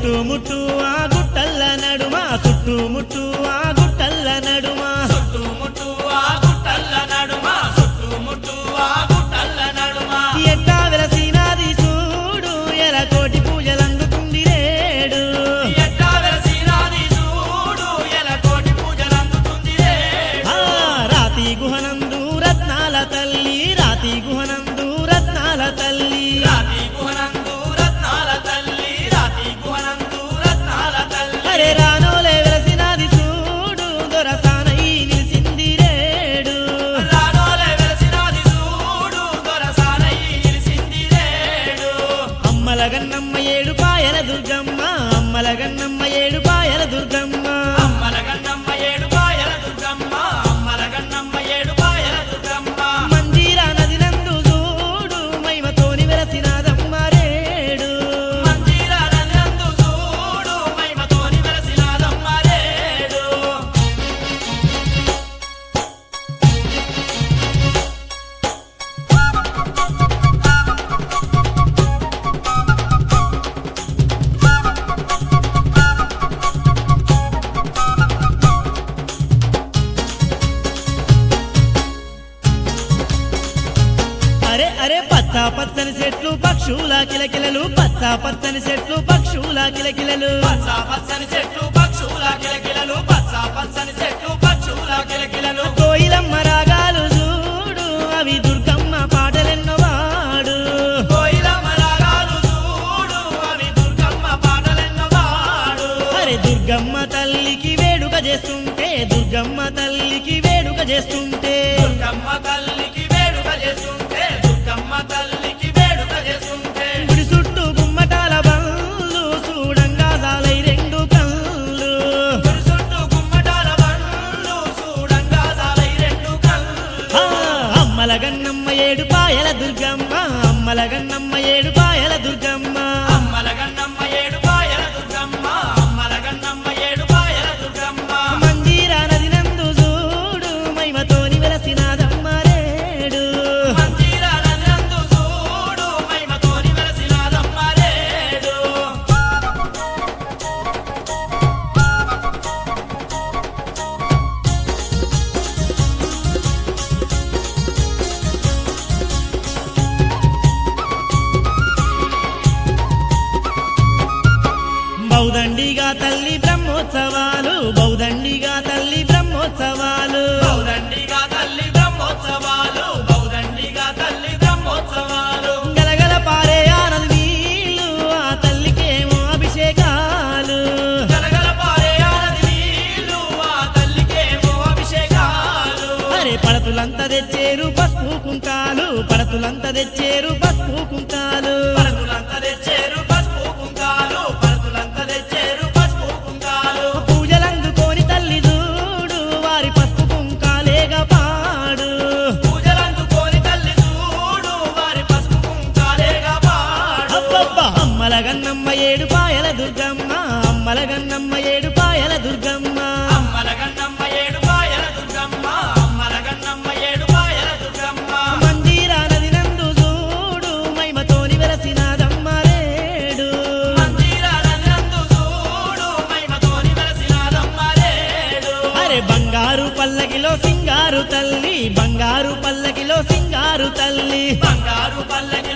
చుట్టుముట్టు ఆ గుట్టల్ల నడుమ చుట్టుముట్టు ఆ గుట్టల్ల నడుమ చుట్టుముట్టు ఆ గుట్టల్ల నడుమ చుట్టుముట్టు ఆ గుట్టల్ల నడుమ ఎట్టా వెలసినాది చూడు ఎల కోటి పూజలందుకుంది రేడు ఎట్టా వెలసినాది చూడు ఎల కోటి పూజలందుతుంది రేడు. ఆ రాతి గుహనందు రత్నాల తల్లి రాతి గుహనందు రత్నాల తల్లి రాతి గుహనందు రత్నాల తల్లి రాతి గుహనందు రత్నాల తల్లి అరే రానోలే వెలసినాది చూడు దొరసానై నిలిసింది రేడు రానోలే వెలసినాది చూడు దొరసానై నిలిసింది రేడు అమ్మల గన్నమ్మ ఏడు పాయల దుర్గమ్మ అమ్మల గన్నమ్మ ఏడు పాయల దుర్గమ్మ అమ్మల గన్నమ్మ ఏడు పాయల దుర్గమ్మ అమ్మల గన్నమ్మ ఏడు పాయల దుర్గమ్మ మందిరా నది నందు చూడు మైమతోని వెలసినాదమ్మ రేడు మందిరానందు చూడు మహిమతోని వెలసినాదమ్మ రేడు అరే అరే పచ్చ పచ్చని చెట్లు పక్షుల కిలకిలలు పచ్చ పచ్చని చెట్లు పక్షుల కిలకిలలు పచ్చ పచ్చని చెట్లు పక్షుల కిలకిలలు పచ్చ పచ్చని చెట్లు పక్షుల కిలకిలలు కోయిలమ్మ రాగాలు చూడు అవి దుర్గమ్మ పాటలెన్నో వాడు కోయిలమ్మ రాగాలు చూడు అవి దుర్గమ్మ పాటలెన్నో పాడు అరే దుర్గమ్మ తల్లికి వేడుక చేస్తుంటే దుర్గమ్మ తల్లికి వేడుక చేస్తుంటే దుర్గమ్మ తల్లికి వేడుక చేస్తుంటే దుర్గమ్మ తల్లికి వేడుక చేస్తుంటే గుడి చుట్టూ గుమ్మటాల బండ్లు చూడంగా సాలై రెండు కళ్ళు గుడి చుట్టూ గుమ్మటాల బండ్లు చూడంగా సాలై రెండు కళ్ళు ఆ, అమ్మల గన్నమ్మ ఏడు పాయల దుర్గమ్మ అమ్మల గన్నమ్మ ఏడు పాయల దుర్గమ్మ అమ్మల గన్నమ్మ ఏడు పాయల దుర్గమ్మ అమ్మల గన్నమ్మ ఏడు పాయల దుర్గమ్మ మందిరా నది నందు చూడు మైమతోని వెలసినాదమ్మ రేడు మందిరానందు చూడు మహిమతోని వెలసినాదమ్మ రేడు బౌదండిగా తల్లి బ్రహ్మోత్సవాలు బౌదండిగా తల్లి బ్రహ్మోత్సవాలు బౌదండిగా తల్లి బ్రహ్మోత్సవాలు బౌదండిగా తల్లి బ్రహ్మోత్సవాలు గలగల పారే ఆనది నీళ్ళు ఆ తల్లికేమో అభిషేకాలు గలగల పారే ఆనది నీళ్ళు ఆ తల్లికేమో అభిషేకాలు అరే పడతులంతా తెచ్చేరు పసుపు కుంకాలు పడతులంతా తెచ్చేరు పసుపు కుంకాలు పరతులంతా తెచ్చేరు పసుపు కుంకాలు పరతులంతా తెచ్చేరు పసుపు కుంకాలు పూజలందుకోని తల్లి చూడు వారి పసుపు కుంకాలేగా పాడు పూజలందుకోని తల్లి చూడు వారి పసుపు కుంకాలేగా పాడు అబ్బబ్బా అమ్మల గన్నమ్మ ఏడు పాయల దుర్గమ్మ అమ్మల గన్నమ్మ ఏడు పాయల దుర్గమ్మ అమ్మల గన్నమ్మ ఏడు పాయల దుర్గమ్మ అమ్మల గన్నమ్మ ఏడు పాయల దుర్గమ్మ మందిరా నది నందు చూడు మైమతోని వెలసినాదమ్మ రేడు మందిరానందు చూడు మహిమతోని వెలసినాదమ్మ రేడు అరే బంగారు పల్లకిలో సింగారు తల్లి బంగారు పల్లకిలో సింగారు తల్లి బంగారు పల్లకి